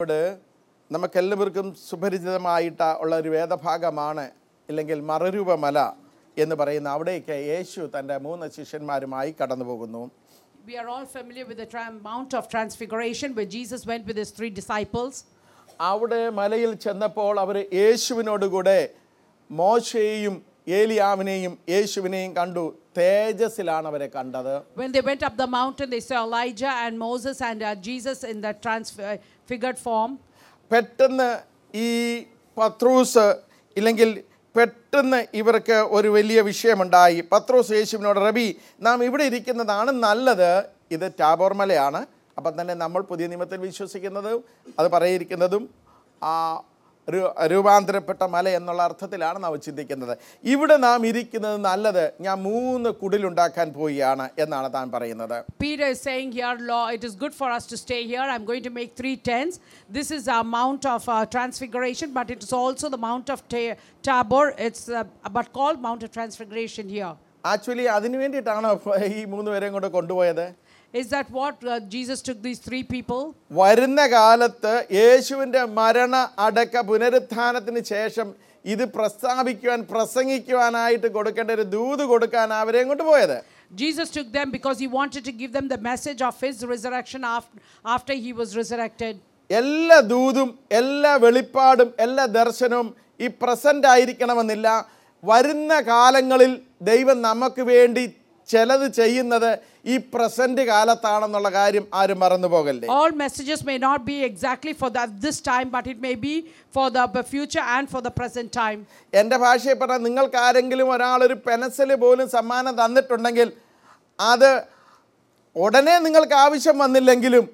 ഇവിടെ നമുക്കെല്ലാവർക്കും സുപരിചിതമായിട്ട് ഉള്ള ഒരു വേദഭാഗമാണ് ഇല്ലെങ്കിൽ മറരൂപമല എന്ന് പറയുന്ന അവിടേക്ക് യേശു തൻ്റെ മൂന്ന് ശിഷ്യന്മാരുമായി കടന്നു പോകുന്നു We are all familiar with the tra- Mount of Transfiguration where Jesus went with his three disciples. അവിടെ മലയിൽ ചെന്നപ്പോൾ അവർ യേശുവിനോടുകൂടെ മോശയെയും ഏലിയാവിനെയും യേശുവിനെയും കണ്ടു തേജസ്സിലാണ് അവരെ കണ്ടത് When they went up the mountain, they saw Elijah and Moses and uh, Jesus in that transfigured form. പെട്ടെന്ന് ഈ പത്രൂസ് ഇല്ലെങ്കിൽ പെട്ടെന്ന് ഇവർക്ക് ഒരു വലിയ വിഷയമുണ്ടായി പത്രോസ് യേശുവിനോട് റബി നാം ഇവിടെ ഇരിക്കുന്നതാണ് നല്ലത് ഇത് ടാബോർ മലയാണ് അപ്പം തന്നെ നമ്മൾ പുതിയ നിയമത്തിൽ വിശ്വസിക്കുന്നതും അത് പറയിരിക്കുന്നതും ആ രു- രൂപാന്തരപ്പെട്ട മല എന്നുള്ള അർത്ഥത്തിലാണ് നാം ചിന്തിക്കുന്നത് ഇവിടെ നാം ഇരിക്കുന്നത് നല്ലത് ഞാൻ മൂന്ന് കുടിലുണ്ടാക്കാൻ പോവുകയാണ് എന്നാണ് താൻ പറയുന്നത് Peter is saying here, Law, it is good for us to stay here. I'm going to make three tents. This is our Mount of uh, Transfiguration, but it is also the Mount of Ta- Tabor. It's uh, but called Mount of Transfiguration here. Actually അതിനു വേണ്ടിയിട്ടാണ് ഈ മൂന്ന് പേരെയും കൊണ്ട് കൊണ്ടുപോയത് Is that what uh, Jesus took these three people? വരുന്ന കാലത്ത് യേശുവിൻ്റെ മരണ അടക്ക പുനരുത്ഥാനത്തിന് ശേഷം ഇത് പ്രസ്താവിക്കുവാൻ പ്രസംഗിക്കുവാനായിട്ട് കൊടുക്കേണ്ട ഒരു ദൂത് കൊടുക്കാൻ അവരെയും കൊണ്ട് പോയത് Jesus took them because he wanted to give them the message of his resurrection after, after he was resurrected. എല്ലാ ദൂതും എല്ലാ വെളിപ്പാടും എല്ലാ ദർശനവും ഈ പ്രസൻ്റ് ആയിരിക്കണമെന്നില്ല വരുന്ന കാലങ്ങളിൽ ദൈവം നമുക്ക് വേണ്ടി ചിലത് ചെയ്യുന്നത് ഈ പ്രസന്റ് കാലത്താണെന്നുള്ള കാര്യം ആരും മറന്നു പോകല്ലേ All messages may not be exactly for that this time, but it may be for the b- future and for the present time. എൻ്റെ ഭാഷയിൽ പറഞ്ഞാൽ നിങ്ങൾക്ക് ആരെങ്കിലും ഒരാളൊരു പെൻസിൽ പോലും സമ്മാനം തന്നിട്ടുണ്ടെങ്കിൽ അത് ഉടനെ നിങ്ങൾക്ക് ആവശ്യം വന്നില്ലെങ്കിലും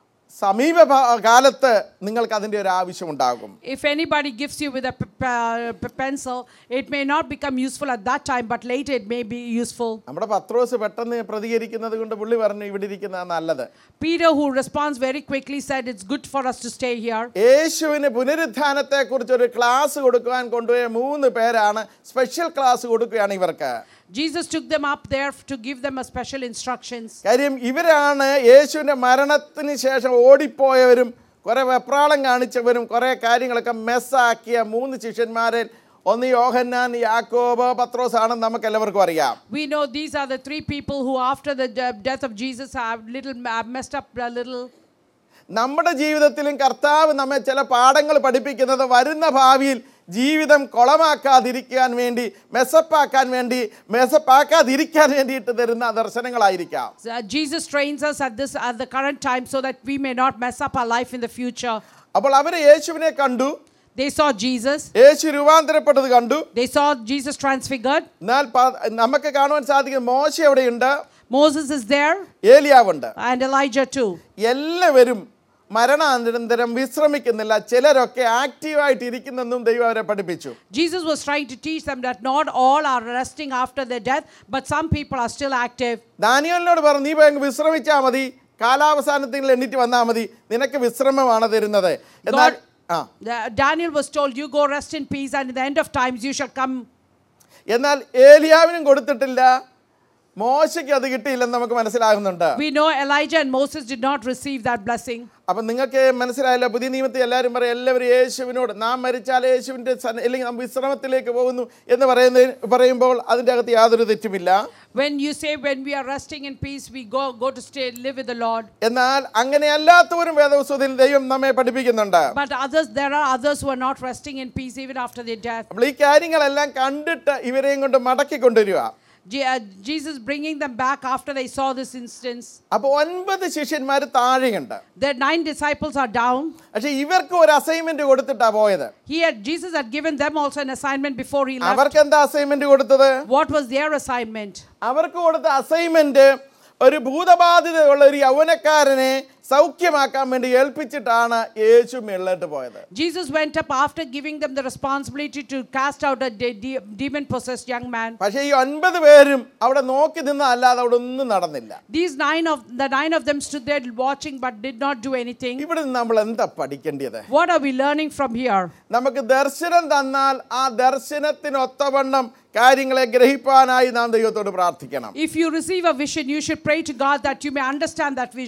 സമീപ ഭാ- കാലത്ത് നിങ്ങൾക്ക് അതിൻ്റെ ഒരു ആവശ്യം ഉണ്ടാകും If anybody gives you with a p- p- p- pencil, it may not become useful at that time, but later it may be useful. നമ്മുടെ പത്രോസ് പെട്ടെന്ന് പ്രതികരിക്കുന്നത് കൊണ്ട് പുള്ളി പറഞ്ഞു ഇവിടെ ഇരിക്കുന്നതാണ് നല്ലത് Peter, who responds very quickly, said, It's good for us to stay here. യേശുവിന് പുനരുത്ഥാനത്തെക്കുറിച്ച് ഒരു ക്ലാസ് കൊടുക്കുവാൻ കൊണ്ടുപോയ മൂന്ന് പേരാണ് സ്പെഷ്യൽ ക്ലാസ് കൊടുക്കുകയാണ് ഇവർക്ക് Jesus took them up there f- to give them a special instructions. കാര്യം ഇവരാണ് യേശുവിൻ്റെ മരണത്തിന് ശേഷം ഓടിപ്പോയവരും കുറേ വെപ്രാളം കാണിച്ചവരും കുറേ കാര്യങ്ങളൊക്കെ മെസ്സാക്കിയ മൂന്ന് ശിഷ്യന്മാരിൽ ഒന്ന് യോഹന്നാൻ യാക്കോബ് പത്രോസ് ആണെന്ന് നമുക്ക് എല്ലാവർക്കും അറിയാം We know these are the three people who, after the de- death of Jesus, have little have messed up a little. നമ്മുടെ ജീവിതത്തിലും കർത്താവ് നമ്മെ ചില പാഠങ്ങൾ പഠിപ്പിക്കുന്നത് വരുന്ന ഭാവിയിൽ ജീവിതം കുളമാക്കാതിരിക്കാൻ വേണ്ടി മെസ്സപ്പാക്കാൻ വേണ്ടി മെസ്സപ്പാക്കാതിരിക്കാൻ വേണ്ടിയിട്ട് തരുന്ന ദർശനങ്ങളായിരിക്കാം So, uh, Jesus trains us at this at the current time so that we may not mess up our life in the future. അപ്പോൾ അവർ യേശുവിനെ കണ്ടു They saw Jesus. യേശു രൂപാന്തരപ്പെട്ടത് കണ്ടു They saw Jesus transfigured. എന്നാൽ പ- നമുക്ക് കാണുവാൻ സാധിക്കും മോശ എവിടെയുണ്ട് Moses is there ഏലിയാവുണ്ട് and Elijah too. എല്ലാവരും മരണാനന്തരം വിശ്രമിക്കുന്നില്ല ചിലരൊക്കെ ആക്റ്റീവായിട്ട് ഇരിക്കുന്നെന്നും ദൈവം അവരെ പഠിപ്പിച്ചു Jesus was trying to teach them that not all are resting after their death, but some people are still active. ദാനിയലിനോട് പറഞ്ഞു നീ പോയി അങ്ങ് വിശ്രമിച്ചാൽ മതി കാലാവസാനത്തിൽ എണ്ണീറ്റ് വന്നാൽ മതി നിനക്ക് വിശ്രമമാണ് തരുന്നത് എന്നാൽ ആ The- Daniel was told, You go rest in peace, and in the end of times you shall come. എന്നാൽ ഏലിയാവിനും കൊടുത്തിട്ടില്ല മോശയ്ക്ക് അത് കിട്ടിയില്ലെന്ന് നമുക്ക് മനസ്സിലാകുന്നുണ്ട് We know Elijah and Moses did not receive that blessing. അപ്പം നിങ്ങൾക്ക് മനസ്സിലായല്ലോ പുതിയ നിയമത്തിൽ എല്ലാവരും പറയും എല്ലാവരും യേശുവിനോട് നാം മരിച്ചാൽ യേശുവിൻ്റെ സന്ന- അല്ലെങ്കിൽ നാം വിശ്രമത്തിലേക്ക് പോകുന്നു എന്ന് പറയുന്ന പറയുമ്പോൾ അതിൻ്റെ അകത്ത് യാതൊരു തെറ്റുമില്ല When you say, When we are resting in peace, we go, go to stay, live with the Lord. എന്നാൽ അങ്ങനെ അല്ലാത്തവരും വേദപുസ്തകത്തിൽ ദൈവം നമ്മെ പഠിപ്പിക്കുന്നുണ്ട് But others, there are others who are not resting in peace even after their death. അപ്പോൾ ഈ കാര്യങ്ങളെല്ലാം കണ്ടിട്ട് ഇവരെയും കൊണ്ട് മടക്കി കൊണ്ടുവരിക Je- uh, Jesus bringing them back after they saw this instance. അപ്പോൾ ഒൻപത് ശിഷ്യന്മാർ താഴെയുണ്ട് Their nine disciples are down. പക്ഷെ ഇവർക്ക് ഒരു അസൈൻമെന്റ് കൊടുത്തിട്ടാ പോയത് He had Jesus had given them also an assignment before he left. അവർക്ക് എന്താ അസൈൻമെന്റ് കൊടുത്തത് What was their assignment? അവർക്ക് കൊടുത്ത അസൈൻമെന്റ് ഒരു ഭൂതബാധിതയുള്ള ഒരു യൗവനക്കാരനെ സൗഖ്യമാക്കാൻ വേണ്ടി ഏൽപ്പിച്ചിട്ടാണ് യേശു മേളിലോട്ട് പോയത് Jesus went up after giving them the responsibility to cast out a de- demon possessed young man. പക്ഷേ ഈ ഒൻപത് പേരും അവിടെ നോക്കി നിന്നല്ലാതെ അവിടെ ഒന്നും നടന്നില്ല These nine of the nine of them stood there watching but did not do anything. ഇവിടെ നിന്ന് നമ്മൾ എന്താ പഠിക്കേണ്ടത് What are we learning from here? നമുക്ക് ദർശനം തന്നാൽ ആ ദർശനത്തിനൊത്തവണ്ണം കാര്യങ്ങളെ ഗ്രഹിപ്പാനായി നാം ദൈവത്തോട് പ്രാർത്ഥിക്കണം If you receive a vision, you should pray to God that you may understand that vision.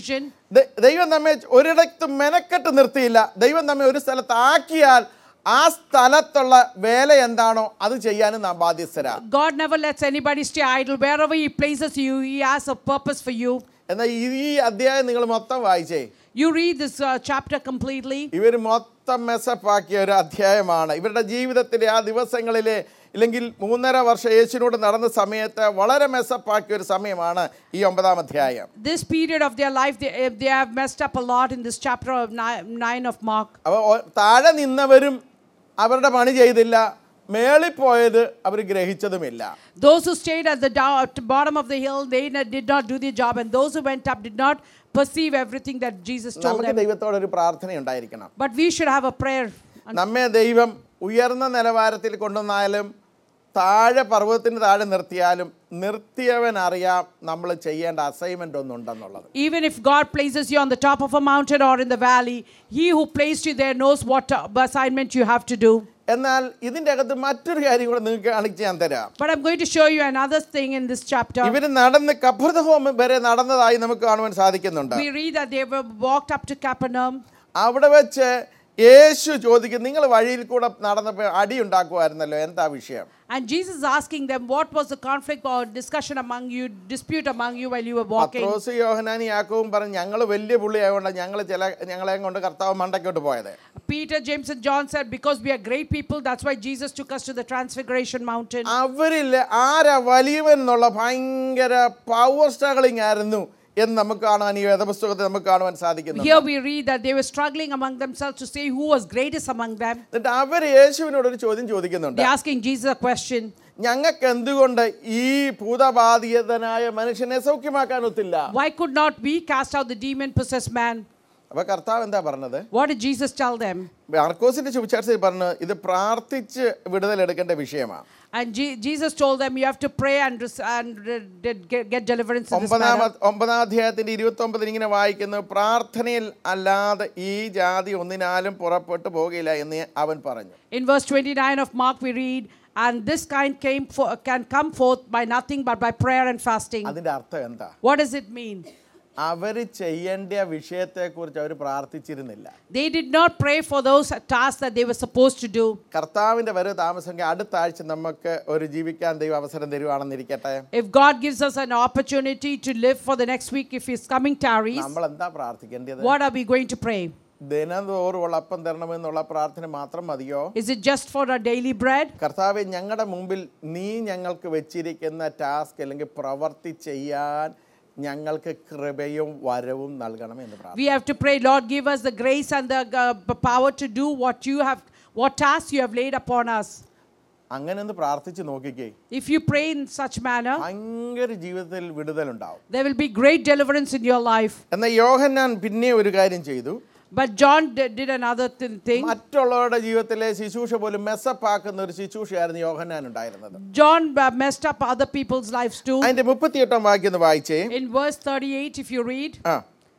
ദ- ദൈവം നമ്മെ ഒരിടത്തും മെനക്കെട്ട് നിർത്തിയില്ല ദൈവം നമ്മെ ഒരു സ്ഥലത്ത് ആക്കിയാൽ ആ സ്ഥലത്തുള്ള വേല എന്താണോ അത് ചെയ്യാനും നാം ബാധ്യസ്ഥരാ God never lets anybody stay idle. Wherever He places you, He has a purpose for you. എന്നാൽ ഈ ഈ അധ്യായം നിങ്ങൾ മൊത്തം വായിച്ചേ You read this uh, chapter completely. ഇവർ മൊത്തം മെസ്സപ്പാക്കിയ ഒരു അധ്യായമാണ് ഇവരുടെ ജീവിതത്തിലെ ആ ദിവസങ്ങളിലെ ഇല്ലെങ്കിൽ മൂന്നര വർഷം യേശുവിനോട് നടന്ന സമയത്ത് വളരെ മെസ്സപ്പാക്കിയ ഒരു സമയമാണ് ഈ ഒമ്പതാം അധ്യായം This period of their life, they, eh, they have messed up a lot in this chapter of nine, 9 of Mark. അപ്പോൾ ഒ- താഴെ നിന്നവരും അവരുടെ പണി ചെയ്തില്ല മേളിൽ പോയത് അവർ ഗ്രഹിച്ചതുമില്ല Those who stayed at the down, at the bottom of the hill, they n- did not do their job. And those who went up did not perceive everything that Jesus told നമുക്ക് them. ദൈവത്തോട് ഒരു പ്രാർത്ഥന ഉണ്ടായിരിക്കണം But we should have a prayer. നമ്മെ ദൈവം ഉയർന്ന നിലവാരത്തിൽ കൊണ്ടുവന്നാലും താഴെ പർവ്വതത്തിന് താഴെ നിർത്തിയാലും നിർത്തിയവൻ അറിയാം നമ്മൾ ചെയ്യേണ്ട അസൈൻമെന്റ് ഒന്നുണ്ടെന്നുള്ളത് Even if God places you on the top of a mountain or in the valley, He who placed you there knows what uh, assignment you have to do. എന്നാൽ ഇതിൻ്റെ അകത്ത് മറ്റൊരു കാര്യം കൂടെ നിങ്ങൾക്ക് കാണിച്ച് ഞാൻ തരാം But I'm going to show you another thing in this chapter. ഇവർ നടന്ന് കഫർദഹോം വരെ നടന്നതായി നമുക്ക് കാണുവാൻ സാധിക്കുന്നുണ്ട് We read that they were walked up to Capernaum. അവിടെ വെച്ച് യേശു ചോദിക്കും നിങ്ങൾ വഴിയിൽ കൂടെ നടന്നപ്പോൾ അടി ഉണ്ടാക്കുമായിരുന്നല്ലോ എന്താ വിഷയം And Jesus is asking them, What was the conflict or discussion among you, dispute among you while you were walking? പത്രോസ് യോഹനാനി യാക്കോവും പറഞ്ഞു ഞങ്ങൾ വലിയ പുള്ളിയായതുകൊണ്ട് ഞങ്ങൾ ചില ഞങ്ങളെ കൊണ്ട് കർത്താവ് മണ്ടയ്ക്കോട്ട് പോയത് Peter, James, and John said, Because we are great people, that's why Jesus took us to the Transfiguration Mountain. അവരിൽ ആരാ വലിയവൻ എന്നുള്ള ഭയങ്കര പവർ സ്ട്രഗിളിംഗ് ആയിരുന്നു എന്ന് നമുക്ക് കാണാൻ ഈ വേദപുസ്തകത്തിൽ നമുക്ക് കാണുവാൻ സാധിക്കുന്നു Here we read that they were struggling among themselves to say who was greatest among them. എന്നിട്ട് അവർ യേശുവിനോട് ഒരു ചോദ്യം ചോദിക്കുന്നുണ്ട് They're asking Jesus a question. ഞങ്ങൾക്ക് എന്തുകൊണ്ട് ഈ ഭൂതബാധിതനായ മനുഷ്യനെ സൗഖ്യമാക്കാൻ ഒത്തില്ല Why could not we cast out the demon possessed man? അപ്പൊ കർത്താവ് എന്താ പറഞ്ഞത് What did Jesus tell them? മാർക്കോസിന്റെ സുവിശേഷത്തിൽ പറഞ്ഞു ഇത് പ്രാർത്ഥിച്ച് വിടുതലെടുക്കേണ്ട വിഷയമാണ് And Je- Jesus told them, You have to pray and, res- and uh, get, get deliverance in this ഒമ്പതാം matter. ഒമ്പതാം അധ്യായത്തിന്റെ ഇരുപത്തി ഒമ്പതിൽ ഇങ്ങനെ വായിക്കുന്നു പ്രാർത്ഥനയിൽ അല്ലാതെ ഈ ജാതി ഒന്നിനാലും പുറപ്പെട്ടു പോകില്ല എന്ന് അവൻ പറഞ്ഞു In verse 29 of Mark, we read, And this kind came for, can come forth by nothing but by prayer and fasting. അതിന്റെ അർത്ഥം എന്താ What does it mean? അവർ ചെയ്യേണ്ട വിഷയത്തെക്കുറിച്ച് അവർ പ്രാർത്ഥിച്ചിരുന്നില്ല They did not pray for those tasks that they were supposed to do. കർത്താവിന്റെ വരവ് താമസമെങ്കിൽ അടുത്ത ആഴ്ച നമുക്ക് ഒരു ജീവിക്കാൻ ദൈവം അവസരം തരുവാണെന്നിരിക്കട്ടെ If God gives us an opportunity to live for the next week, if His coming tarries, നമ്മൾ എന്താ പ്രാർത്ഥിക്കേണ്ടത് what are we going to pray? ദിനംതോറും അപ്പം തരണമെന്നുള്ള പ്രാർത്ഥന മാത്രം മതിയോ Is it just for our daily bread? കർത്താവെ ഞങ്ങളുടെ മുമ്പിൽ നീ ഞങ്ങൾക്ക് വെച്ചിരിക്കുന്ന ടാസ്ക് അല്ലെങ്കിൽ പ്രവർത്തി ചെയ്യാൻ ഞങ്ങൾക്ക് കൃപയും വരവും നൽകണം എന്ന് പ്രാർത്ഥന We have to pray, Lord, give us the grace and the uh, power to do what you have, what tasks you have laid upon us. അങ്ങനെ ഒന്ന് പ്രാർത്ഥിച്ച് നോക്കിക്കേ If you pray in such manner, ഭയങ്കര ജീവിതത്തിൽ വിടുതലുണ്ടാവും there will be great deliverance in your life. എന്നാൽ യോഹന്നാൻ പിന്നെ ഒരു കാര്യം ചെയ്തു But John did, did another th- thing. മറ്റുള്ളവരുടെ ജീവിതത്തിലെ ശുശ്രൂഷ പോലും മെസ്സപ്പാക്കുന്ന ഒരു ശുശ്രൂഷയായിരുന്നു യോഹന്നാൻ ഉണ്ടായിരുന്നത് John uh, messed up other people's lives too. അതിന്റെ മുപ്പത്തിയെട്ടാം വാക്യം ഒന്ന് വായിച്ചേ In verse 38, if you read, ആ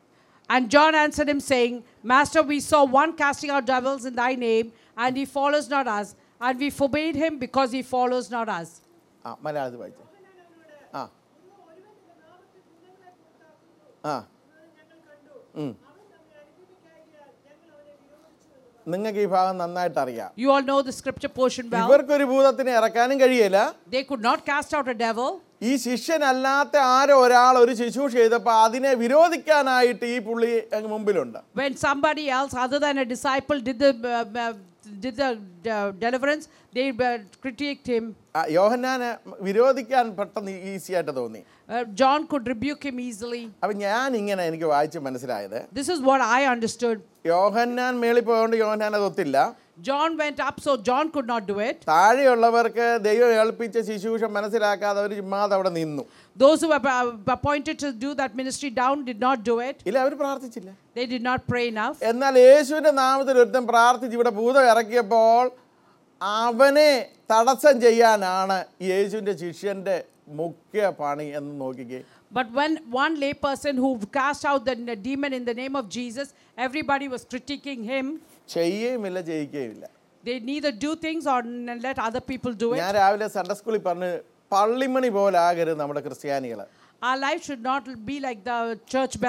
and John answered him, saying, Master, we saw one casting out devils in thy name, and he follows not us. And we forbade him because he follows not us. ആ മലയാളത്തിൽ വായിച്ചേ ആ ആ ഉം. നിങ്ങൾക്ക് ഈ ഭാഗം നന്നായിട്ട് അറിയാം You all know the scripture portion well. ഇവർക്കൊരു ഭൂതത്തിനെ ഇറക്കാനും കഴിയില്ല They could not cast out a devil. ഈ ശിഷ്യനല്ലാത്ത ആരോ ഒരാൾ ഒരു ശുശ്രൂഷ ചെയ്തപ്പോൾ അതിനെ വിരോധിക്കാനായിട്ട് ഈ പുള്ളി അങ്ങ് മുമ്പിലുണ്ട് When somebody else, other than a disciple, did the, uh, uh, did the uh, deliverance, they uh, critiqued him. ആ, യോഹന്നാന് വിരോധിക്കാൻ പെട്ടെന്ന് ഈസി ആയിട്ട് തോന്നി Uh, John could rebuke him easily. അപ്പം ഞാൻ ഇങ്ങനെ എനിക്ക് വായിച്ച് മനസ്സിലായത് This is what I understood. യോഹന്നാൻ മേളിൽ പോയതുകൊണ്ട് യോഹന്നാൻ അത് ഒത്തില്ല John went up, so John could not do it. താഴെയുള്ളവർക്ക് ദൈവം ഏൽപ്പിച്ച ശുശ്രൂഷ മനസ്സിലാക്കാതെ അവർ ചുമ്മാതെ അവിടെ നിന്നു Those who were uh, appointed to do that ministry down did not do it. ഇല്ല അവർ പ്രാർത്ഥിച്ചില്ല They did not pray enough. എന്നാൽ യേശുവിൻ്റെ നാമത്തിൽ ഒരുത്തൻ പ്രാർത്ഥിച്ച് ഇവിടെ ഭൂതം ഇറക്കിയപ്പോൾ അവനെ തടസ്സം ചെയ്യാനാണ് യേശുവിൻ്റെ ശിഷ്യൻ്റെ മുഖ്യ പണി എന്ന് നോക്കിക്കേ But when one layperson who cast out the n- demon in the name of Jesus, everybody was critiquing him. ചെയ്യുകയുമില്ല ചെയ്യിക്കുകയുമില്ല They neither do things or n- let other people do it. ഞാൻ രാവിലെ സൺഡേ സ്കൂളിൽ പറഞ്ഞ് പള്ളിമണി പോലെ ആകരുത് നമ്മുടെ ക്രിസ്ത്യാനികൾ Our life should not be like the church bell.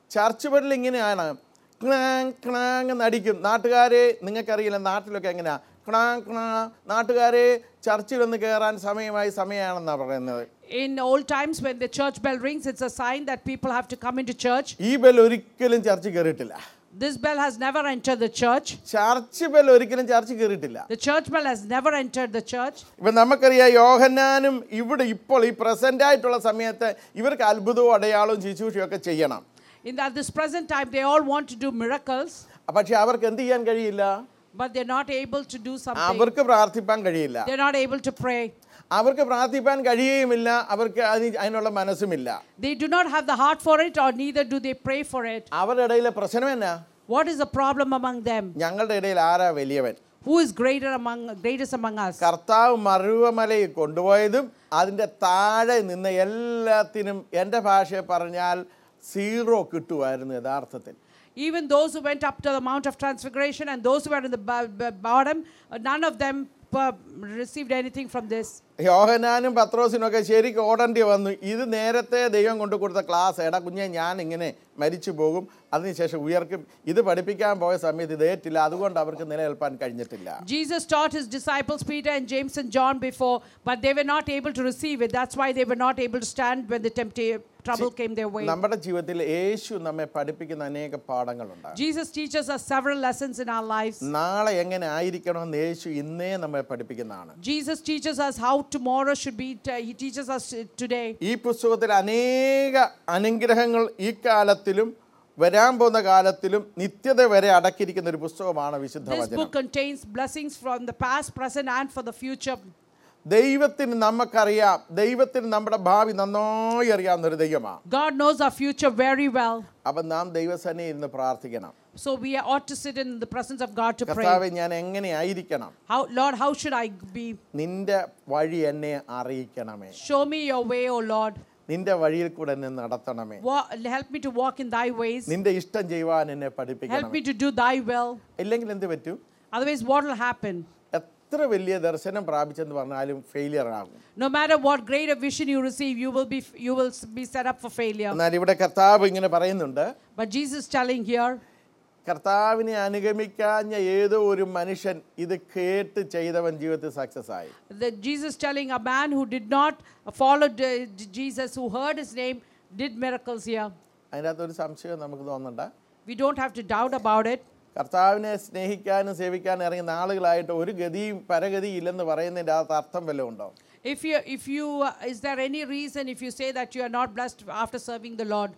Church ബെല്ലിൽ ഇങ്ങനെയാണ് ക്ലാങ് ക്ലാങ് എന്ന് അടിക്കും നാട്ടുകാരെ നിങ്ങൾക്കറിയില്ല നാട്ടിലൊക്കെ എങ്ങനെയാ ക്ലാങ് ക്ലാ നാട്ടുകാരെ ചർച്ചിൽ ഒന്ന് കയറാൻ സമയമായി സമയമാണെന്നാണ് പറയുന്നത് In old times, when the church bell rings, it's a sign that people have to come into church. ഈ ബെൽ ഒരിക്കലും ചർച്ച് കയറിയിട്ടില്ല This bell has never entered the church. Church bell ഒരിക്കലും ചർച്ച് കയറിയിട്ടില്ല The church bell has never entered the church. ഇപ്പം നമുക്കറിയാം യോഹന്നാനും ഇവിടെ ഇപ്പോൾ ഈ പ്രസൻ്റ് ആയിട്ടുള്ള സമയത്ത് ഇവർക്ക് അത്ഭുതവും അടയാളവും ശുശ്രൂഷയും ഒക്കെ ചെയ്യണം In that this present time, they all want to do miracles, പക്ഷെ അവർക്ക് എന്ത് ചെയ്യാൻ കഴിയില്ല but they're not able to do something. അവർക്ക് പ്രാർത്ഥിപ്പാൻ കഴിയില്ല They're not able to pray. അവർക്ക് പ്രാർത്ഥിപ്പാൻ കഴിയുകയുമില്ല അവർക്ക് അതിന് അതിനുള്ള മനസ്സുമില്ല They do not have the heart for it, or neither do they pray for it. അവരുടെ ഇടയിലെ പ്രശ്നം എന്നാ What is the problem among them? ഞങ്ങളുടെ ഇടയിൽ ആരാ വലിയവൻ Who is greater among greatest among us? കർത്താവ് മറുവമലയിൽ കൊണ്ടുപോയതും അതിൻ്റെ താഴെ നിന്ന് എല്ലാത്തിനും എൻ്റെ ഭാഷയെ പറഞ്ഞാൽ സീറോ കിട്ടുമായിരുന്നു യഥാർത്ഥത്തിൽ Even those who went up to the Mount of Transfiguration and those who were in the bo- bo- bottom, uh, none of them uh, received anything from this. യോഹനാനും പത്രോസിനും ഒക്കെ ശരിക്കും ഓടേണ്ടി വന്നു ഇത് നേരത്തെ ദൈവം കൊണ്ടു കൊടുത്ത ക്ലാസ് എടാ കുഞ്ഞെ ഞാൻ ഇങ്ങനെ മരിച്ചു പോകും അതിനുശേഷം ഉയർക്കും ഇത് പഠിപ്പിക്കാൻ പോയ സമയത്ത് ഇത് ഏറ്റില്ല അതുകൊണ്ട് അവർക്ക് നിലനിൽപ്പാൻ കഴിഞ്ഞിട്ടില്ല Jesus taught his disciples, Peter and James and John, before, but they were not able to receive it. That's why they were not able to stand when the tempta- trouble came their way. നമ്മുടെ ജീവിതത്തിൽ യേശു നമ്മെ പഠിപ്പിക്കുന്ന അനേക പാഠങ്ങളുണ്ട് Jesus teaches us several lessons in our lives. നാളെ എങ്ങനെ ആയിരിക്കണമെന്ന് യേശു ഇന്നേ നമ്മെ പഠിപ്പിക്കുന്നതാണ് Jesus teaches us how tomorrow should be. T- he teaches us uh, today. ഈ പുസ്തകത്തിൽ അനേക അനുഗ്രഹങ്ങൾ ഈ കാലത്തിലും വരാൻ പോകുന്ന കാലത്തിലും നിത്യത വരെ അടക്കിയിരിക്കുന്ന ഒരു പുസ്തകമാണ് വിശുദ്ധ This വചനം book contains blessings from the past, present, and for the future. ദൈവത്തിന് നമുക്കറിയാം ദൈവത്തിന് നമ്മുടെ ഭാവി നന്നായി അറിയാവുന്ന ഒരു ദൈവമാണ് God knows our future very well. അപ്പം നാം ദൈവസനെ ഇരുന്ന് പ്രാർത്ഥിക്കണം So we ought to sit in the presence of God to pray. കർത്താവെ ഞാൻ എങ്ങനെ ആയിരിക്കണം How, Lord, how should I be? നിന്റെ വഴി എന്നെ അറിയിക്കണമേ Show me your way, O Lord. നിന്റെ വഴിയിൽ കൂടെ എന്നെ നടത്തണമേ Wa- help me to walk in thy ways. നിന്റെ ഇഷ്ടം ചെയ്യുവാൻ എന്നെ Help പഠിപ്പിക്കണം me to do thy will. ഇല്ലെങ്കിൽ എന്ത് പറ്റും Otherwise, what will happen? എത്ര വലിയ ദർശനം പ്രാപിച്ചെന്ന് പറഞ്ഞാലും ഫെയിലിയർ ആകും No matter what greater vision you receive, you will be you will s- be set up for failure. എന്നാൽ ഇവിടെ കർത്താവ് ഇങ്ങനെ പറയുന്നുണ്ട് But Jesus is telling here, കർത്താവിനെ അനുഗമിക്കാഞ്ഞ ഏതോ ഒരു മനുഷ്യൻ ഇത് കേട്ട് ചെയ്തവൻ ജീവിതത്തിൽ സക്സസ് ആയി that Jesus telling a man who did not follow the- Jesus, who heard his name, did miracles here. അതിൻ്റെ അകത്തൊരു സംശയം നമുക്ക് തോന്നണ്ട We don't have to doubt about it. കർത്താവിനെ സ്നേഹിക്കാനും സേവിക്കാനും ഇറങ്ങുന്ന ആളുകളായിട്ട് ഒരു ഗതിയും പരഗതിയും ഇല്ലെന്ന് പറയുന്നതിൻ്റെ അകത്ത് അർത്ഥം വല്ലതും ഉണ്ടോ If you, if you, uh, is there any reason if you say that you are not blessed after serving the Lord?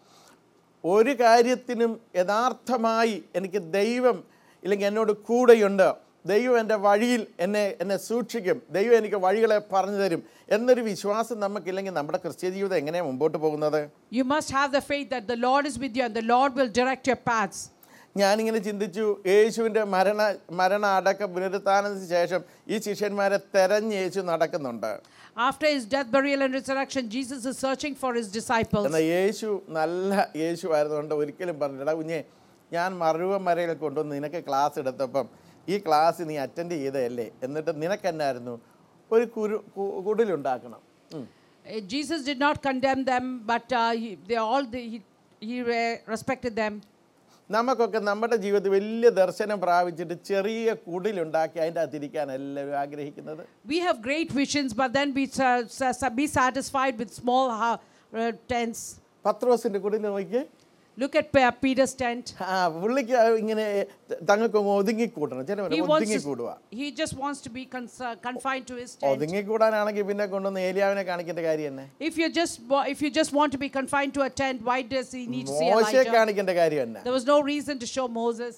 ഒരു കാര്യത്തിനും യഥാർത്ഥമായി എനിക്ക് ദൈവം ഇല്ലെങ്കിൽ എന്നോട് കൂടെയുണ്ട് ദൈവം എൻ്റെ വഴിയിൽ എന്നെ എന്നെ സൂക്ഷിക്കും ദൈവം എനിക്ക് വഴികളെ പറഞ്ഞു തരും എന്നൊരു വിശ്വാസം നമുക്കില്ലെങ്കിൽ നമ്മുടെ ക്രിസ്ത്യ ജീവിതം എങ്ങനെയാണ് മുമ്പോട്ട് പോകുന്നത് You must have the faith that the Lord is with you and the Lord will direct your paths. ഞാനിങ്ങനെ ചിന്തിച്ചു യേശുവിൻ്റെ മരണ മരണ അടക്ക പുനരുത്ഥാനത്തിന് ശേഷം ഈ ശിഷ്യന്മാരെ തെരഞ്ഞ് യേശു നടക്കുന്നുണ്ട് After his death, burial, and resurrection, Jesus is searching for his disciples. എന്നാൽ യേശു നല്ല യേശു ആയതുകൊണ്ട് ഒരിക്കലും പറഞ്ഞില്ല കുഞ്ഞെ ഞാൻ മറുവ മരയിൽ കൊണ്ടുവന്ന് നിനക്ക് ക്ലാസ് എടുത്തപ്പം ഈ ക്ലാസ് നീ അറ്റൻഡ് ചെയ്തതല്ലേ എന്നിട്ട് നിനക്കെന്നായിരുന്നു ഒരു കുരു കു- കുടിലുണ്ടാക്കണം ഉം. Uh, Jesus did not condemn them, but uh, he, they all they, he, he uh, respected them. നമുക്കൊക്കെ നമ്മുടെ ജീവിതത്തിൽ വലിയ ദർശനം പ്രാപിച്ചിട്ട് ചെറിയ കുടിലുണ്ടാക്കി അതിൻ്റെ അകത്തിരിക്കാൻ എല്ലാവരും ആഗ്രഹിക്കുന്നത് We have great visions, but then we sa- sa- sa- be satisfied with small uh, uh, tents. പത്രോസിൻ്റെ കുടിൽ നോക്കി Look at Pe- Peter's tent. ആ പുള്ളിക്ക് ഇങ്ങനെ തങ്ങൾക്ക് ഒതുങ്ങിക്കൂട്ടണം ചിലവർ He wants ഒതുങ്ങിക്കൂടുക to, he just wants to be cons- uh, confined to his tent. ഒതുങ്ങിക്കൂടാനാണെങ്കിൽ പിന്നെ കൊണ്ടുവന്ന് ഏലിയാവിനെ കാണിക്കേണ്ട കാര്യം തന്നെ If you just wa- if you just want to be confined to a tent, why does he need to see മോശയെ Elijah? കാണിക്കേണ്ട കാര്യം തന്നെ There was no reason to show Moses.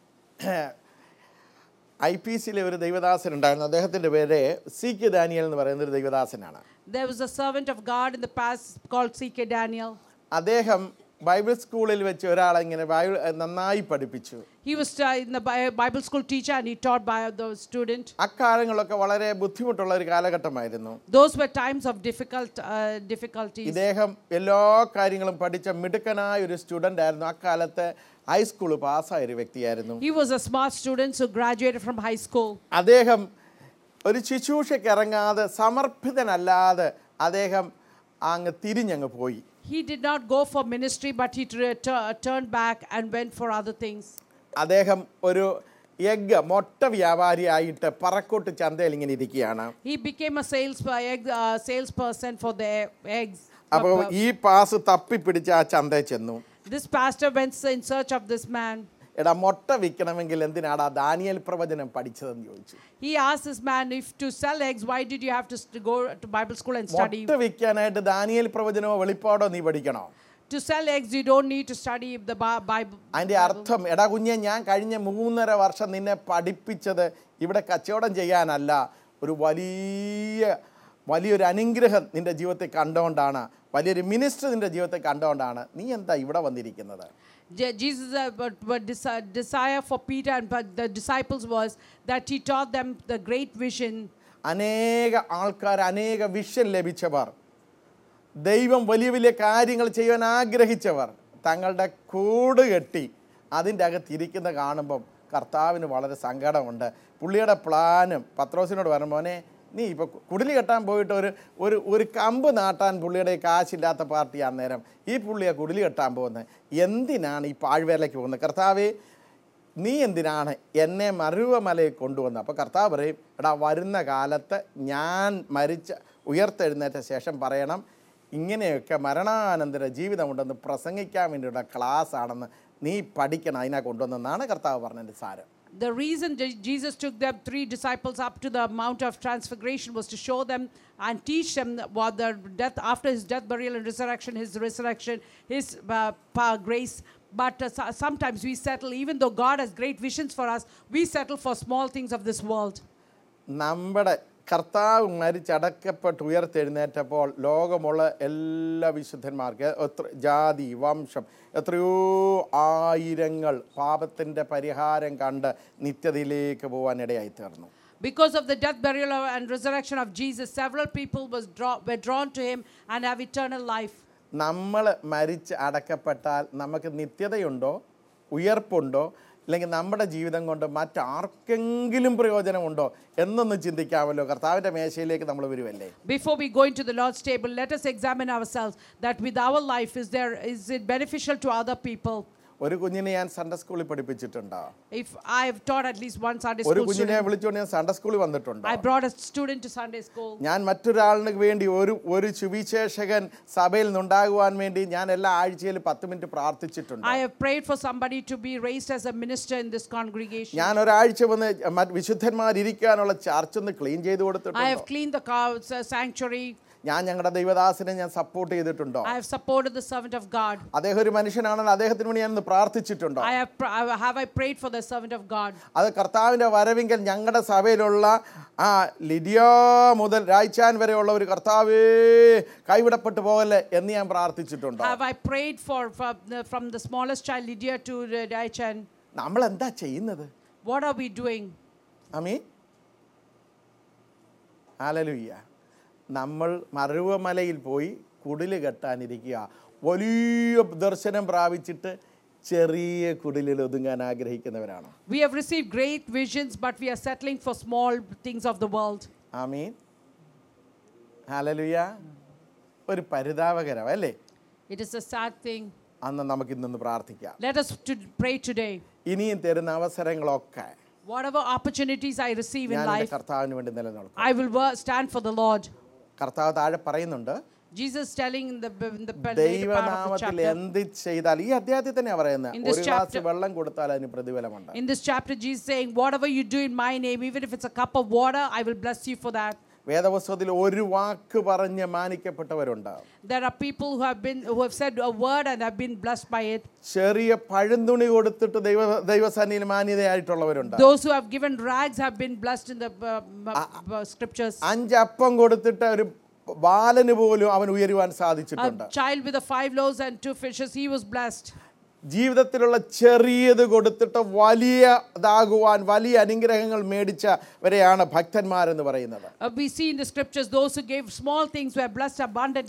I P സിയിലെ ഒരു ദൈവദാസൻ ഉണ്ടായിരുന്നു അദ്ദേഹത്തിൻ്റെ പേര് സി കെ ദാനിയൽ എന്ന് പറയുന്ന ഒരു ദൈവദാസനാണ് There was a servant of God in the past called C.K. Daniel. അദ്ദേഹം ബൈബിൾ സ്കൂളിൽ വെച്ച് ഒരാളെ ഇങ്ങനെ ബൈബിൾ eh, നന്നായി പഠിപ്പിച്ചു He was uh, in the Bi- Bible school teacher and he taught by the student. അക്കാലങ്ങളൊക്കെ വളരെ ബുദ്ധിമുട്ടുള്ള ഒരു കാലഘട്ടമായിരുന്നു Those were times of difficult uh, difficulties. ഇദ്ദേഹം എല്ലാ കാര്യങ്ങളും പഠിച്ച മിടുക്കനായ ഒരു സ്റ്റുഡൻ്റ് ആയിരുന്നു അക്കാലത്ത് ഹൈസ്കൂൾ പാസ്സായ ഒരു വ്യക്തിയായിരുന്നു He was a smart student who graduated from high school. അദ്ദേഹം ഒരു ശുശ്രൂഷയ്ക്ക് ഇറങ്ങാതെ സമർപ്പിതനല്ലാതെ അദ്ദേഹം അങ്ങ് തിരിഞ്ഞങ്ങ് പോയി He did not go for ministry, but he tur- tur- turned back and went for other things. അദ്ദേഹം ഒരു എഗ് മുട്ട വ്യാപാരിയായിട്ട് പറക്കോട്ട് ചന്തയിൽ ഇങ്ങനെ ഇരിക്കുകയാണ് He became a sales egg, uh, salesperson for the eggs. അപ്പോൾ Uh, ഈ പാസ് തപ്പിപ്പിടിച്ച് ആ ചന്തയിൽ ചെന്നു This pastor went in search of this man. എടാ മുട്ട വിൽക്കണമെങ്കിൽ എന്തിനാടാ ദാനിയൽ പ്രവചനം പഠിച്ചതെന്ന് ചോദിച്ചു He asked this man, if to sell eggs, why did you have to st- go to Bible school and study? മുട്ട വിൽക്കാനായിട്ട് ദാനിയൽ പ്രവചനമോ വെളിപ്പാടോ നീ പഠിക്കണോ To sell eggs, you don't need to study the Bi- Bible. അതിൻ്റെ അർത്ഥം എടാ കുഞ്ഞെ ഞാൻ കഴിഞ്ഞ മൂന്നര വർഷം നിന്നെ പഠിപ്പിച്ചത് ഇവിടെ കച്ചവടം ചെയ്യാനല്ല ഒരു വലിയ വലിയൊരു അനുഗ്രഹം നിന്റെ ജീവിതത്തിൽ കണ്ടുകൊണ്ടാണ് വലിയൊരു മിനിസ്റ്റർ നിന്റെ ജീവിതത്തിൽ കണ്ടുകൊണ്ടാണ് നീ എന്താ ഇവിടെ വന്നിരിക്കുന്നത് Je- Jesus' uh, but, but desi- desire for Peter and but the disciples was that he taught them the great vision. അനേക ആൾക്കാർ അനേക വിഷൻ ലഭിച്ചവർ ദൈവം വലിയ വലിയ കാര്യങ്ങൾ ചെയ്യാൻ ആഗ്രഹിച്ചവർ തങ്ങളുടെ കൂട് കെട്ടി അതിൻ്റെ അകത്ത് ഇരിക്കുന്ന കാണുമ്പം കർത്താവിന് വളരെ സങ്കടമുണ്ട് പുള്ളിയുടെ പ്ലാനും പത്രോസിനോട് പറഞ്ഞു മോനെ നീ ഇപ്പോൾ കുടിലി കെട്ടാൻ പോയിട്ട് ഒരു ഒരു ഒരു കമ്പ് നാട്ടാൻ പുള്ളിയുടെ കാശില്ലാത്ത പാർട്ടി അന്നേരം ഈ പുള്ളിയെ കുടിലി കെട്ടാൻ പോകുന്നത് എന്തിനാണ് ഈ പാഴ്വേലയ്ക്ക് പോകുന്നത് കർത്താവേ നീ എന്തിനാണ് എന്നെ മരുവമലയിൽ കൊണ്ടുവന്നത് അപ്പോൾ കർത്താവ് പറയും എടാ വരുന്ന കാലത്ത് ഞാൻ മരിച്ച ഉയർത്തെഴുന്നേറ്റ ശേഷം പറയണം ഇങ്ങനെയൊക്കെ മരണാനന്തര ജീവിതമുണ്ടെന്ന് പ്രസംഗിക്കാൻ വേണ്ടിയുള്ള ക്ലാസ് ആണെന്ന് നീ പഠിക്കണം അതിനെ കൊണ്ടുവന്നെന്നാണ് കർത്താവ് പറഞ്ഞതിൻ്റെ സാരം The reason Je- Jesus took them three disciples up to the Mount of Transfiguration was to show them and teach them what the death after his death, burial, and resurrection, his resurrection, his uh, power, grace. But uh, so- sometimes we settle, even though God has great visions for us, we settle for small things of this world. നമ്മുടെ കർത്താവ് മരിച്ചടക്കപ്പെട്ട് ഉയർത്തെഴുന്നേറ്റപ്പോൾ ലോകമുള്ള എല്ലാ വിശുദ്ധന്മാർക്ക് എത്ര ജാതി വംശം എത്രയോ ആയിരങ്ങൾ പാപത്തിൻ്റെ പരിഹാരം കണ്ട് നിത്യതയിലേക്ക് പോകാനിടയായി തീർന്നു Because of the death, burial, and resurrection of Jesus, several people was draw, were drawn to him and have eternal life. നമ്മൾ മരിച്ച് അടക്കപ്പെട്ടാൽ നമുക്ക് നിത്യതയുണ്ടോ ഉയർപ്പുണ്ടോ അല്ലെങ്കിൽ നമ്മുടെ ജീവിതം കൊണ്ട് മറ്റാർക്കെങ്കിലും പ്രയോജനമുണ്ടോ എന്നൊന്ന് ചിന്തിക്കാമല്ലോ കർത്താവിൻ്റെ മേശയിലേക്ക് നമ്മൾ വരുമല്ലേ Before we go into the Lord's table, let us examine ourselves that with our life, is there is it beneficial to other people? ഒരു കുഞ്ഞിനെ ഞാൻ സൺഡേ സ്കൂളിൽ പഠിപ്പിച്ചിട്ടുണ്ടോ If I have taught at least one Sunday ഒരു school കുഞ്ഞിനെ student, വിളിച്ചുകൊണ്ട് ഞാൻ Sunday സ്കൂളിൽ വന്നിട്ടുണ്ടോ I brought a student to Sunday school. ഞാൻ മറ്റൊരാളിന് വേണ്ടി ഒരു ഒരു സുവിശേഷകൻ സഭയിൽ നിന്നുണ്ടാകുവാൻ വേണ്ടി ഞാൻ എല്ലാ ആഴ്ചയിലും പത്ത് മിനിറ്റ് പ്രാർത്ഥിച്ചിട്ടുണ്ട് I have prayed for somebody to be raised as a minister in this congregation. ഞാൻ ഒരാഴ്ച വന്ന് മറ്റ് വിശുദ്ധന്മാരിക്കാനുള്ള ചർച്ച് ഒന്ന് ക്ലീൻ ചെയ്ത് I have കൊടുത്തിട്ടുണ്ട് cleaned the cow- s- sanctuary. ഞാൻ ഞങ്ങളുടെ ദൈവദാസനെ ഞാൻ സപ്പോർട്ട് ചെയ്തിട്ടുണ്ടോ I have supported the servant of God. അദ്ദേഹം ഒരു മനുഷ്യനാണെന്ന് അദ്ദേഹത്തിന് വേണ്ടി ഞാൻ ഒന്ന് പ്രാർത്ഥിച്ചിട്ടുണ്ടോ I have, pr- I- have I prayed for the servant of God? അത് കർത്താവിൻ്റെ വരവിങ്കൽ ഞങ്ങളുടെ സഭയിലുള്ള ആ ലിഡിയ മുതൽ രായ്ച്ചാൻ വരെയുള്ള ഒരു കർത്താവേ കൈവിടപ്പെട്ടു പോകല്ലേ എന്ന് ഞാൻ പ്രാർത്ഥിച്ചിട്ടുണ്ടോ Have I prayed for, from the, from the smallest child Lydia to uh, Daichan? നമ്മൾ എന്താ ചെയ്യുന്നത് What are we doing? അമീ ആലലുയ്യ നമ്മൾ മരുവമലയിൽ പോയി കുടില് കെട്ടാനിരിക്കുക വലിയ ദർശനം പ്രാപിച്ചിട്ട് ചെറിയ കുടിലിൽ ഒതുങ്ങാൻ ആഗ്രഹിക്കുന്നവരാണ് We have received great visions, but we are settling for small things of the world. ആമീൻ ഹാലലുയ ഒരു പരിതാപകരം അല്ലേ It is a sad thing. അന്ന് നമുക്ക് ഇന്നൊന്ന് പ്രാർത്ഥിക്കാം Let us to pray today. ഇനിയും തരുന്ന അവസരങ്ങളൊക്കെ Whatever opportunities I receive in ഞാൻ എൻ്റെ life, കർത്താവിന് വേണ്ടി നിലനിൽക്കും I will wo- stand for the Lord. കർത്താവ് താഴെ പറയുന്നുണ്ട് Jesus telling in the, in the later part of the ദൈവനാമത്തിൽ chapter. എന്ത് ചെയ്താൽ ഈ അധ്യായത്തിൽ തന്നെയാണ് പറയുന്നത് In this ഒരു ഗ്ലാസ് chapter- വെള്ളം കൊടുത്താൽ അതിന് പ്രതിഫലമുണ്ട് In this chapter, Jesus saying, Whatever you do in my name, even if it's a cup of water, I will bless you for that. വേദപുസ്തകത്തിൽ ഒരു വാക്ക് പറഞ്ഞ് മാനിക്കപ്പെട്ടവരുണ്ട് There are people who have been who have said a word and have been blessed by it. ചെറിയ പഴുന്തുണി കൊടുത്തിട്ട് ദൈവ ദൈവസന്നിധിയിൽ മാന്യതയായിട്ടുള്ളവരുണ്ട് Those who have given rags have been blessed in the uh, m- uh, scriptures. അഞ്ചപ്പം കൊടുത്തിട്ട് ഒരു ബാലന് പോലും അവൻ ഉയരുവാൻ A സാധിച്ചിട്ടുണ്ട് child with the five loaves and two fishes, he was blessed. ജീവിതത്തിലുള്ള ചെറിയത് കൊടുത്തിട്ട് വലിയതാകുവാൻ വലിയ അനുഗ്രഹങ്ങൾ മേടിച്ചവരെയാണ് ഭക്തന്മാരെന്ന് പറയുന്നത് Uh, we see in the scriptures those who gave small things were blessed abundantly.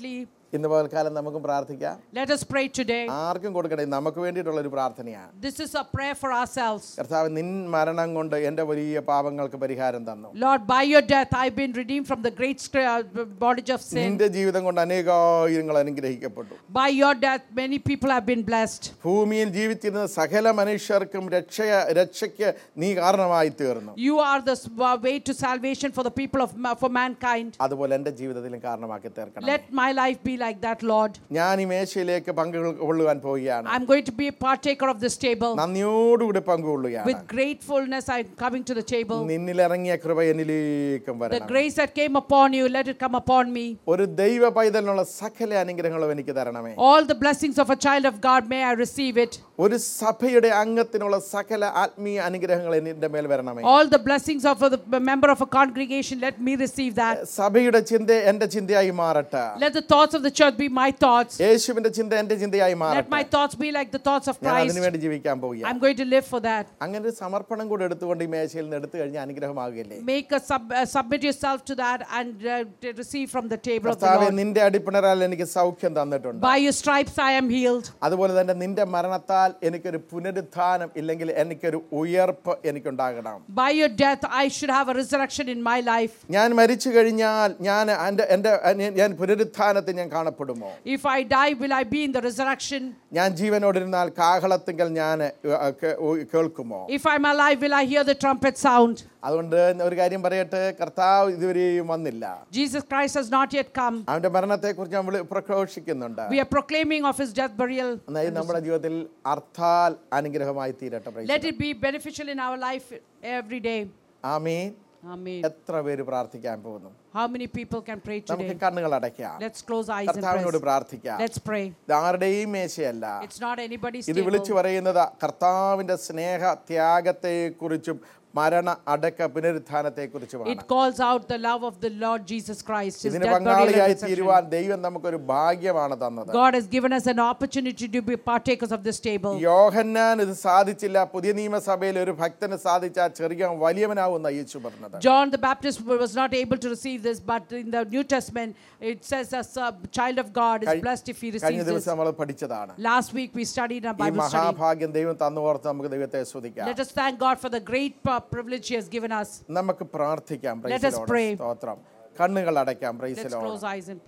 ഇന്ന് പകൽക്കാലം നമുക്ക് പ്രാർത്ഥിക്കാം Let us pray today. ആർക്കും കൊടുക്കണേ നമുക്ക് വേണ്ടിയിട്ടുള്ള ഒരു പ്രാർത്ഥനയാണ് This is a prayer for ourselves. കർത്താവ് നിൻ മരണം കൊണ്ട് എൻ്റെ വലിയ പാപങ്ങൾക്ക് പരിഹാരം തന്നു Lord, by your death, I've been redeemed from the great scr- uh, bondage of sin. നിന്റെ ജീവിതം കൊണ്ട് അനേകായിരങ്ങൾ അനുഗ്രഹിക്കപ്പെട്ടു By your death, many people have been blessed. ഭൂമിയിൽ ജീവിച്ചിരുന്ന സകല മനുഷ്യർക്കും രക്ഷയ രക്ഷയ്ക്ക് നീ കാരണമായി തീർന്നു You are the s- uh, way to salvation for the people of ma- for mankind. അതുപോലെ എൻ്റെ ജീവിതത്തിലും കാരണമാക്കി തീർക്കണം Let my life be like that, Lord. ഞാൻ ഈ മേശയിലേക്ക് പങ്കുകൊള്ളുവാൻ പോവുകയാണ് I'm going to be a partaker of this table. നന്ദിയോടുകൂടി പങ്കുകൊള്ളുകയാണ് With gratefulness, I'm coming to the table. നിന്നിലിറങ്ങിയ കൃപ എന്നിലേക്കും The വരണം grace that came upon you, let it come upon me. ഒരു ദൈവ പൈതലിനുള്ള സകല അനുഗ്രഹങ്ങളും എനിക്ക് തരണമേ All the blessings of a child of God, may I receive it. ഒരു സഭയുടെ അംഗത്തിനുള്ള സകല ആത്മീയ അനുഗ്രഹങ്ങൾ എൻ്റെ മേൽ വരണമേ All the blessings of a member of a congregation, let me receive that. സഭയുടെ ചിന്ത എൻ്റെ ചിന്തയായി മാറട്ടെ Let the thoughts of the church be my thoughts. യേശുവിന്റെ ചിന്ത എൻ്റെ ചിന്തയായി Let my മാറട്ടെ thoughts be like the thoughts of ഞാൻ Christ. അതിനു വേണ്ടി ജീവിക്കാൻ പോവുകയാണ് I'm going to live for that. അങ്ങനെ ഒരു സമർപ്പണം കൂടെ എടുത്തുകൊണ്ട് ഈ മേശയിൽ നിന്ന് എടുത്തു കഴിഞ്ഞാൽ അനുഗ്രഹമാകില്ലേ Make a sub, uh, submit yourself to that and uh, to receive from the table of the കർത്താവെ Lord. നിന്റെ അടിപ്പിണരാൽ എനിക്ക് സൗഖ്യം തന്നിട്ടുണ്ട് By your stripes I am healed. അതുപോലെ തന്നെ നിന്റെ മരണത്താൽ എനിക്കൊരു പുനരുത്ഥാനം ഇല്ലെങ്കിൽ എനിക്കൊരു ഉയർപ്പ് എനിക്കുണ്ടാകണം By your death I should have a resurrection in my life. ഞാൻ മരിച്ചു കഴിഞ്ഞാൽ ഞാൻ എൻ്റെ എൻ്റെ ഞാൻ പുനരുത്ഥാനത്തിൽ ഞാൻ കാണപ്പെടുമോ If I die, will I be in the resurrection? ഞാൻ ജീവനോടിരുന്നാൽ കാഹളത്തിങ്കൽ ഞാൻ ഏ, കേ- ഉ- കേൾക്കുമോ If I'm alive, will I hear the trumpet sound? അതുകൊണ്ട് ഒരു കാര്യം പറയട്ടെ കർത്താവ് ഇതുവരെയും വന്നില്ല Jesus Christ has not yet come. അവന്റെ മരണത്തെക്കുറിച്ച് നമ്മൾ പ്രഘോഷിക്കുന്നുണ്ട് We are proclaiming of his death, burial. എന്നാൽ ഇത് നമ്മുടെ ജീവിതത്തിൽ അർത്ഥാൽ അനുഗ്രഹമായി തീരട്ടെ praise Let the it be beneficial in our life every day. Lord. Amin Amen. എത്ര പേര് പ്രാർത്ഥിക്കാൻ പോകുന്നു How many people can pray നമുക്ക് today? കണ്ണുകൾ അടയ്ക്കാം Let's close eyes and കർത്താവിനോട് pray. പ്രാർത്ഥിക്കാം Let's pray. ഇത് ആരുടെയും മേശയല്ല It's not anybody's ഇത് വിളിച്ചു table. പറയുന്നത് കർത്താവിന്റെ സ്നേഹ ത്യാഗത്തെക്കുറിച്ചും മരണ അടക്ക പുനരുത്ഥാനത്തെക്കുറിച്ചുമാണ് It calls out the love of the Lord Jesus Christ. His ഇതിന് death, burial, and പങ്കാളിയായി resurrection. തീരുവാൻ ദൈവം നമുക്കൊരു ഭാഗ്യമാണ് തന്നത് God has given us an opportunity to be partakers of this table. യോഹന്നാൻ ഇത് സാധിച്ചില്ല പുതിയ നിയമസഭയിൽ ഒരു ഭക്തന് സാധിച്ച ചെറിയ വലിയവനാവുന്ന യേശു പറഞ്ഞത് John the Baptist was not able to receive this, but in the New Testament, it says a child of God is കഴി- blessed if he കഴിഞ്ഞ receives this. ദിവസം നമ്മൾ പഠിച്ചതാണ് Last week we studied a ഈ Bible study. മഹാഭാഗ്യം ദൈവം തന്നു ഓർത്ത് നമുക്ക് ദൈവത്തെ സ്തുതിക്കാം Let us thank God for the great uh, privilege He has given us. നമുക്ക് പ്രാർത്ഥിക്കാം Let us പ്രൈസിലോട് pray. സ്തോത്രം കണ്ണുകൾ അടയ്ക്കാം Let's പ്രൈസിലോട് close eyes and